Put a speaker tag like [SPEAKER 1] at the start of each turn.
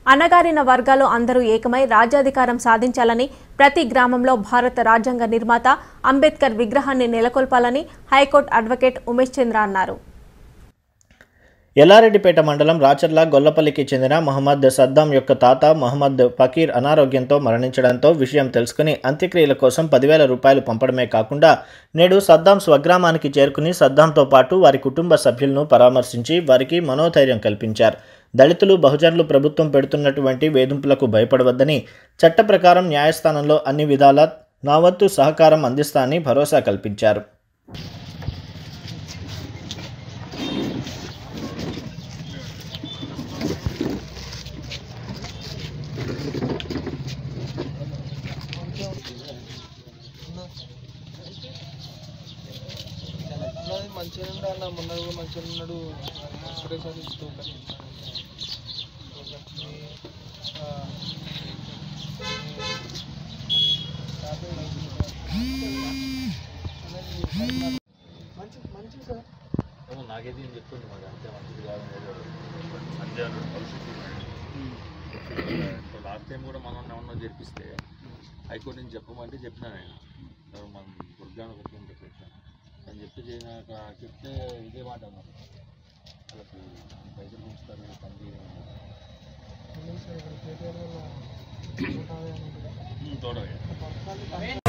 [SPEAKER 1] అణగారిన వర్గాలు అందరూ ఏకమై రాజ్యాధికారం సాధించాలని ప్రతి గ్రామంలో భారత రాజ్యాంగ నిర్మాత అంబేద్కర్ విగ్రహాన్ని నెలకొల్పాలని హైకోర్టు అడ్వకేట్ ఉమేష్ చంద్ర అన్నారు
[SPEAKER 2] ఎల్లారెడ్డిపేట మండలం రాచర్ల గొల్లపల్లికి చెందిన మహమ్మద్ సద్దాం యొక్క తాత మహమ్మద్ ఫకీర్ అనారోగ్యంతో మరణించడంతో విషయం తెలుసుకుని అంత్యక్రియల కోసం పదివేల రూపాయలు పంపడమే కాకుండా నేడు సద్దాం స్వగ్రామానికి చేరుకుని సద్దాంతో పాటు వారి కుటుంబ సభ్యులను పరామర్శించి వారికి మనోధైర్యం కల్పించారు దళితులు బహుజనులు ప్రభుత్వం పెడుతున్నటువంటి వేధింపులకు భయపడవద్దని చట్ట ప్రకారం న్యాయస్థానంలో అన్ని విధాల నా వంతు సహకారం అందిస్తానని భరోసా కల్పించారు
[SPEAKER 3] ఉన్నది మంచిగా ఉండే అన్న మొన్న కూడా మంచిగా ఉన్నాడు ఒకటేసారి స్టోక్ మంచి మంచి సార్
[SPEAKER 4] నాకైతే ఏం చెప్తుంది మరి అంతే మంచిది కాదు సంజయ్ అన్నాడు పరిస్థితి లాస్ట్ టైం కూడా మనం ఏమన్నా జరిపిస్తే హైకోర్టు నుంచి చెప్పమంటే చెప్పినా నేను ఎవరు మన దుర్గాను ఒకటి చెప్పాను అని చెప్పి చేయనాక చెప్తే ఇదే మాట అన్నారు వాళ్ళకి పైసలు ఉంచుతారు పని చేయడం
[SPEAKER 3] కేటీఆర్ వల్ల
[SPEAKER 4] చూడగా